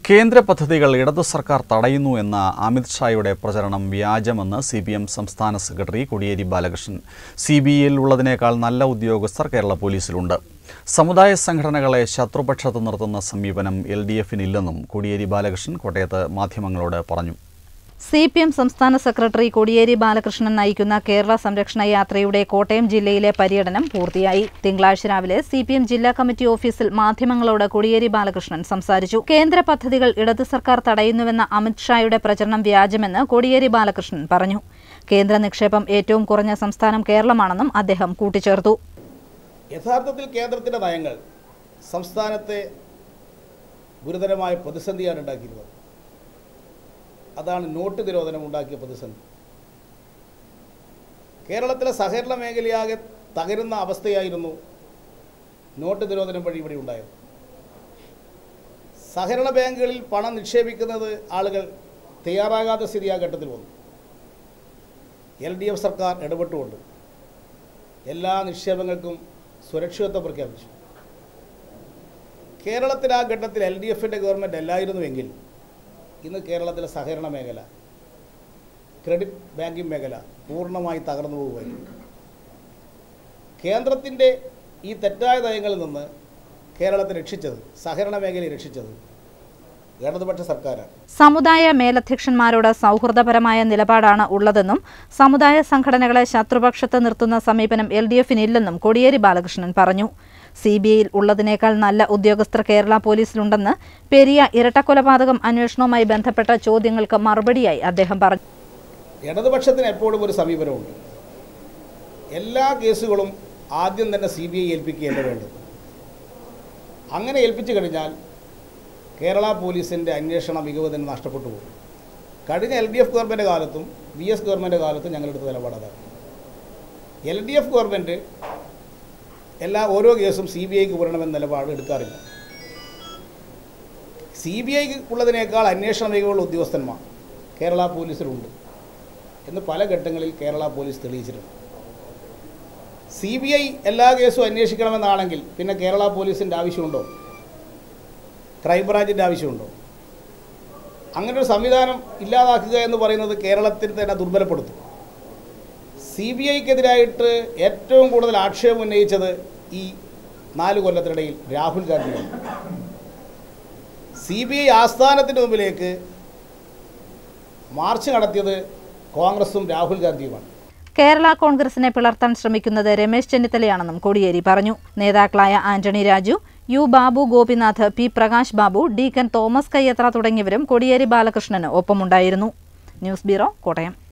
കേന്ദ്ര പദ്ധതികൾ ഇടതു സർക്കാർ തടയുന്നു എന്ന അമിത് ഷായുടെ പ്രചരണം വ്യാജമെന്ന് സി പി എം സംസ്ഥാന സെക്രട്ടറി കോടിയേരി ബാലകൃഷ്ണൻ സി ബി ഐയിൽ ഉള്ളതിനേക്കാൾ നല്ല ഉദ്യോഗസ്ഥർ കേരള പോലീസിലുണ്ട് സമുദായ സംഘടനകളെ ശത്രുപക്ഷത്ത് നിർത്തുന്ന സമീപനം എൽ ഡി എഫിനില്ലെന്നും കോടിയേരി ബാലകൃഷ്ണൻ കോട്ടയത്ത് മാധ്യമങ്ങളോട് പറഞ്ഞു സി പി എം സംസ്ഥാന സെക്രട്ടറി കോടിയേരി ബാലകൃഷ്ണൻ നയിക്കുന്ന കേരള സംരക്ഷണ യാത്രയുടെ കോട്ടയം ജില്ലയിലെ പര്യടനം പൂർത്തിയായി തിങ്കളാഴ്ച രാവിലെ സി പി എം ജില്ലാ കമ്മിറ്റി ഓഫീസിൽ മാധ്യമങ്ങളോട് കോടിയേരി ബാലകൃഷ്ണൻ സംസാരിച്ചു കേന്ദ്ര പദ്ധതികൾ ഇടതു സർക്കാർ തടയുന്നുവെന്ന അമിത് ഷായുടെ പ്രചരണം വ്യാജമെന്ന് കോടിയേരി ബാലകൃഷ്ണൻ പറഞ്ഞു കേന്ദ്ര നിക്ഷേപം ഏറ്റവും കുറഞ്ഞ സംസ്ഥാനം കേരളമാണെന്നും അദ്ദേഹം കൂട്ടിച്ചേർത്തു യഥാർത്ഥത്തിൽ കേന്ദ്രത്തിൻ്റെ നയങ്ങൾ സംസ്ഥാനത്തെ ഗുരുതരമായ പ്രതിസന്ധിയാണ് ഉണ്ടാക്കിയിരുന്നത് അതാണ് നോട്ട് നിരോധനം ഉണ്ടാക്കിയ പ്രതിസന്ധി കേരളത്തിലെ സഹകരണ മേഖലയാകെ തകരുന്ന അവസ്ഥയായിരുന്നു നോട്ട് നിരോധനം വഴി ഇവിടെ ഉണ്ടായത് സഹകരണ ബാങ്കുകളിൽ പണം നിക്ഷേപിക്കുന്നത് ആളുകൾ തയ്യാറാകാത്ത സ്ഥിതി ആ ഘട്ടത്തിൽ വന്നു എൽ ഡി എഫ് സർക്കാർ ഇടപെട്ടുകൊണ്ട് എല്ലാ നിക്ഷേപങ്ങൾക്കും സുരക്ഷിതത്വം പ്രഖ്യാപിച്ചു കേരളത്തിൽ ആ ഘട്ടത്തിൽ എൽ ഡി എഫിൻ്റെ ഗവൺമെൻറ് അല്ലായിരുന്നുവെങ്കിൽ ഇന്ന് കേരളത്തിലെ സഹകരണ മേഖല ക്രെഡിറ്റ് ബാങ്കിങ് മേഖല പൂർണ്ണമായി തകർന്നു പോകുമായിരുന്നു കേന്ദ്രത്തിൻ്റെ ഈ തെറ്റായ നയങ്ങളിൽ നിന്ന് കേരളത്തെ രക്ഷിച്ചത് സഹകരണ മേഖലയെ രക്ഷിച്ചത് ഇടതുപക്ഷ സർക്കാരാണ് സമുദായ മേലധ്യക്ഷന്മാരോട് സൗഹൃദപരമായ നിലപാടാണ് ഉള്ളതെന്നും സമുദായ സംഘടനകളെ ശത്രുപക്ഷത്ത് നിർത്തുന്ന സമീപനം എൽ ഡി എഫിനില്ലെന്നും കോടിയേരി ബാലകൃഷ്ണൻ പറഞ്ഞു സി ബി ഐയിൽ ഉള്ളതിനേക്കാൾ നല്ല ഉദ്യോഗസ്ഥർ കേരള പോലീസിലുണ്ടെന്ന് പെരിയ ഇരട്ടക്കൊലപാതകം അന്വേഷണവുമായി ബന്ധപ്പെട്ട ചോദ്യങ്ങൾക്ക് മറുപടിയായി അദ്ദേഹം പറഞ്ഞു ഇടതുപക്ഷത്തിന് എപ്പോഴും ഒരു സമീപനമുണ്ട് എല്ലാ കേസുകളും ആദ്യം തന്നെ സി ബി ഐ ഏൽപ്പിക്കുകയല്ല വേണ്ടത് അങ്ങനെ ഏൽപ്പിച്ചു കഴിഞ്ഞാൽ കേരള പോലീസിൻ്റെ അന്വേഷണ മികവ് തന്നെ നഷ്ടപ്പെട്ടു പോകും കഴിഞ്ഞ എൽ ഡി എഫ് ഗവൺമെൻറ് കാലത്തും വി എസ് ഗവൺമെൻറ് കാലത്തും ഞങ്ങളെടുത്ത നിലപാട് അതാണ് എൽ ഡി എഫ് ഗവൺമെൻറ് എല്ലാ ഓരോ കേസും സി ബി ഐക്ക് വിടണമെന്ന നിലപാട് എടുക്കാറില്ല സി ബി ഐക്ക് ഉള്ളതിനേക്കാൾ അന്വേഷണ മികവുള്ള ഉദ്യോഗസ്ഥന്മാർ കേരള പോലീസിലുണ്ട് എന്ന് പല ഘട്ടങ്ങളിൽ കേരള പോലീസ് തെളിയിച്ചിട്ടുണ്ട് സി ബി ഐ എല്ലാ കേസും അന്വേഷിക്കണമെന്നാണെങ്കിൽ പിന്നെ കേരള പോലീസിൻ്റെ ആവശ്യമുണ്ടോ ക്രൈംബ്രാഞ്ചിൻ്റെ ആവശ്യമുണ്ടോ അങ്ങനെ ഒരു സംവിധാനം ഇല്ലാതാക്കുക എന്ന് പറയുന്നത് കേരളത്തിൽ തന്നെ ദുർബലപ്പെടുത്തും സി ബി ഐക്കെതിരായിട്ട് ഏറ്റവും കൂടുതൽ ആക്ഷേപം ഉന്നയിച്ചത് ഈ നാല് കൊല്ലത്തിനിടയിൽ രാഹുൽ ഗാന്ധിയാണ് സി ബി ഐ ആസ്ഥാനത്തിൻ്റെ മുമ്പിലേക്ക് മാർച്ച് നടത്തിയത് കോൺഗ്രസും രാഹുൽ ഗാന്ധിയുമാണ് കേരള കോൺഗ്രസിനെ പിളർത്താൻ ശ്രമിക്കുന്നത് രമേശ് ചെന്നിത്തലയാണെന്നും കോടിയേരി പറഞ്ഞു നേതാക്കളായ ആന്റണി രാജു യു ബാബു ഗോപിനാഥ് പി പ്രകാശ് ബാബു ഡീക്കൻ തോമസ് കയ്യത്ര തുടങ്ങിയവരും കോടിയേരി ബാലകൃഷ്ണന് ഒപ്പമുണ്ടായിരുന്നു ന്യൂസ് ബ്യൂറോ കോട്ടയം